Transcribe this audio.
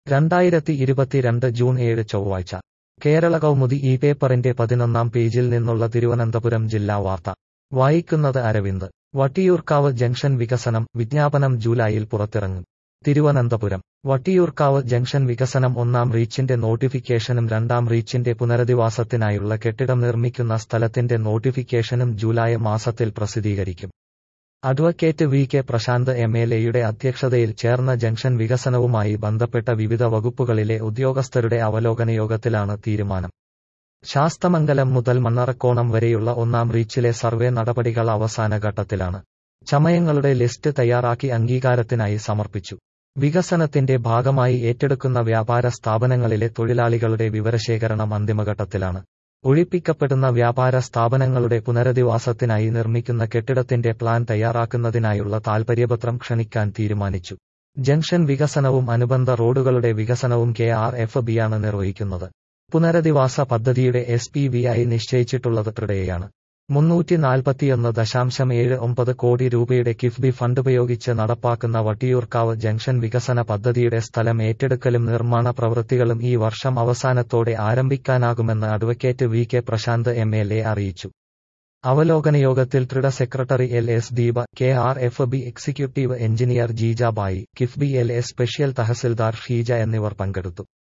രണ്ടായിരത്തി ഇരുപത്തിരണ്ട് ജൂൺ ഏഴ് ചൊവ്വാഴ്ച കേരള കൗമുദി ഈ പേപ്പറിന്റെ പതിനൊന്നാം പേജിൽ നിന്നുള്ള തിരുവനന്തപുരം ജില്ലാ വാർത്ത വായിക്കുന്നത് അരവിന്ദ് വട്ടിയൂർക്കാവ് ജംഗ്ഷൻ വികസനം വിജ്ഞാപനം ജൂലൈയിൽ പുറത്തിറങ്ങും തിരുവനന്തപുരം വട്ടിയൂർക്കാവ് ജംഗ്ഷൻ വികസനം ഒന്നാം റീച്ചിന്റെ നോട്ടിഫിക്കേഷനും രണ്ടാം റീച്ചിന്റെ പുനരധിവാസത്തിനായുള്ള കെട്ടിടം നിർമ്മിക്കുന്ന സ്ഥലത്തിന്റെ നോട്ടിഫിക്കേഷനും ജൂലൈ മാസത്തിൽ പ്രസിദ്ധീകരിക്കും advocate V K Prashanth M L എയുടെ അധ്യക്ഷതയിൽ ചേർന്ന ജംഗ്ഷൻ വികസനവുമായി ബന്ധപ്പെട്ട വിവിധ വകുപ്പുകളിലെ ഉദ്യോഗസ്ഥരുടെ അവലോകന യോഗത്തിലാണ് തീരുമാനം ശാസ്തമംഗലം മുതൽ മണ്ണറക്കോണം വരെയുള്ള ഒന്നാം റീച്ചിലെ സർവേ നടപടികൾ അവസാന ഘട്ടത്തിലാണ് ചമയങ്ങളുടെ ലിസ്റ്റ് തയ്യാറാക്കി അംഗീകാരത്തിനായി സമർപ്പിച്ചു വികസനത്തിന്റെ ഭാഗമായി ഏറ്റെടുക്കുന്ന വ്യാപാര സ്ഥാപനങ്ങളിലെ തൊഴിലാളികളുടെ വിവരശേഖരണം അന്തിമഘട്ടത്തിലാണ് ഒഴിപ്പിക്കപ്പെടുന്ന വ്യാപാര സ്ഥാപനങ്ങളുടെ പുനരധിവാസത്തിനായി നിർമ്മിക്കുന്ന കെട്ടിടത്തിന്റെ പ്ലാൻ തയ്യാറാക്കുന്നതിനായുള്ള താൽപര്യപത്രം ക്ഷണിക്കാൻ തീരുമാനിച്ചു ജംഗ്ഷൻ വികസനവും അനുബന്ധ റോഡുകളുടെ വികസനവും കെ ആർ എഫ് ബിയാണ് നിർവഹിക്കുന്നത് പുനരധിവാസ പദ്ധതിയുടെ എസ് പി വി ആയി നിശ്ചയിച്ചിട്ടുള്ളത് ട്രിഡയാണ് മുന്നൂറ്റി നാൽപ്പത്തിയൊന്ന് ദശാംശം ഏഴ് ഒമ്പത് കോടി രൂപയുടെ കിഫ്ബി ഫണ്ട് ഉപയോഗിച്ച് നടപ്പാക്കുന്ന വട്ടിയൂർക്കാവ് ജംഗ്ഷൻ വികസന പദ്ധതിയുടെ സ്ഥലം ഏറ്റെടുക്കലും നിർമ്മാണ പ്രവൃത്തികളും ഈ വർഷം അവസാനത്തോടെ ആരംഭിക്കാനാകുമെന്ന് advocate V K Prashanth M L A അറിയിച്ചു അവലോകന യോഗത്തിൽ TRIDA secretary L S Deepa K R F B executive engineer Jeeja Bai KIIFB L A special tahsildar Sheeja എന്നിവർ പങ്കെടുത്തു